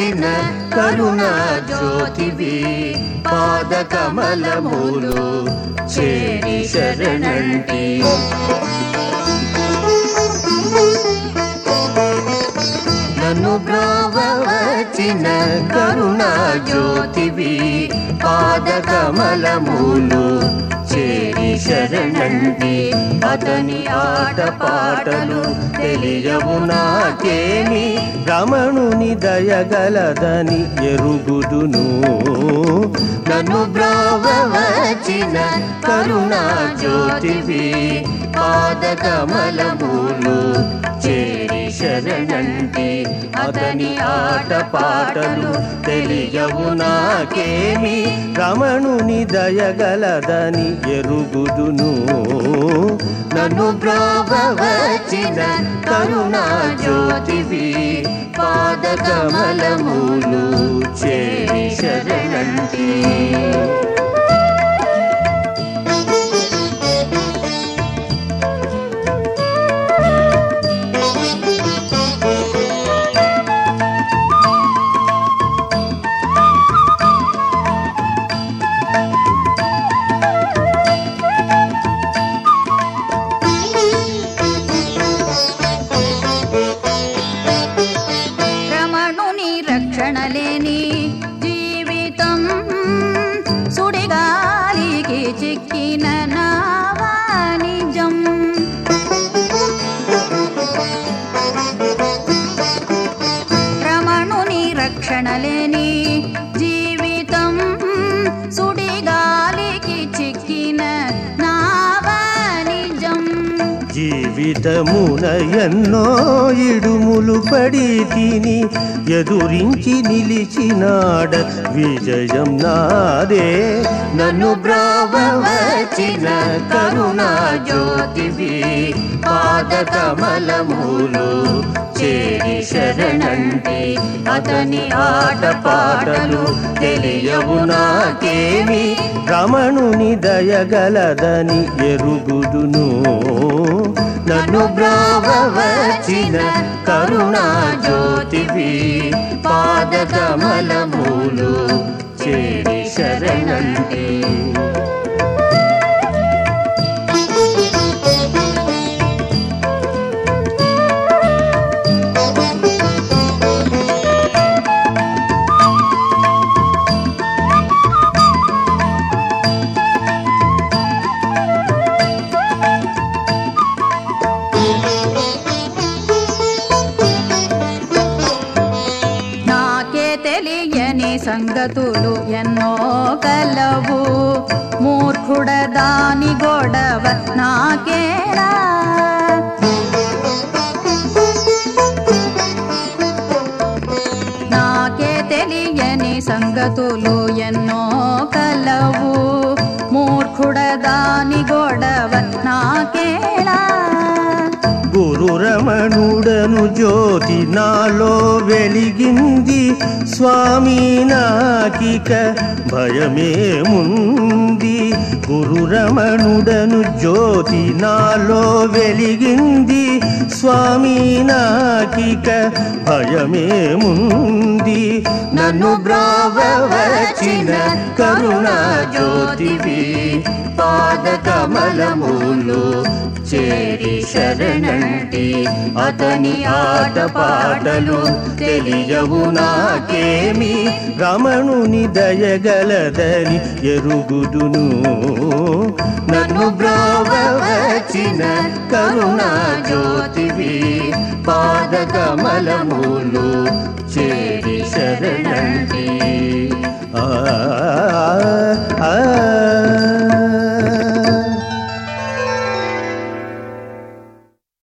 వచ్చిన కరుణా జ్యోతివి పాద కమలములు చేరి శరణంటి నన్ను బ్రోవ వచ్చిన కరుణా జ్యోతివి పాద కమలములు చేరి శరణంటి అతని ఆట పాటలు తెలియవు నాకేమి రమణుని దయగలదని ఎరుగుదును నన్ను బ్రోవ వచ్చిన కరుణా జ్యోతివి పాద కమలములు చేరి శరణంటి అతని ఆట పాటలు తెలియవు నాకేమి రమణుని దయగలదని ఎరుగుదును నన్ను బ్రోవ వచ్చిన కరుణా జ్యోతివి పాద కమలములు చేరి శరణంటి రమణుని రక్షణ లేని జీవితం సుడిగాలికి చిక్కిన నావానిజం రమణుని రక్షణ లేని జీవితం సుడిగాలికి చిక్కిన నావానిజం జీవితమున ఎన్నో ఇడుములు పడి తిని ఎదురించి నిలిచినాడ విజయం నాదే నన్ను బ్రోవ వచ్చిన కరుణా జ్యోతివి పాద కమలములు చేరి శరణంటి అతని ఆట పాటలు తెలియవు నాకేమి రమణుని దయగలదని ఎరుగుదును నన్ను బ్రోవ వచ్చిన కరుణా జ్యోతివి పాద కమలములు చేరి శరణంటి నాకే తెలియని సంగతులు ఎన్నో కలవు మూర్ఖుడ దాని గొడవ నాకేలా నాకే తెలియని సంగతులు ఎన్నో కలవు మూర్ఖుడ దాని గొడవ నాకేలా గురు రమణుడను జ్యోతి నాలో వెలిగింది స్వామి నాకిక భయమేముంది గురు రమణుడను జ్యోతి నాలో వెలిగింది స్వామి నాకిక భయమేముంది నన్ను బ్రోవ వచ్చిన కరుణా జ్యోతివి పాద కమలములు చేరి శరణంటి అతని ఆట పాటలు తెలియవు నాకేమి రమణుని దయగలదని ఎరుగుదును నన్ను బ్రోవ వచ్చిన కరుణా జ్యోతివి పాద కమలములు చేరి శరణంటి ఆ ఆ, ఆ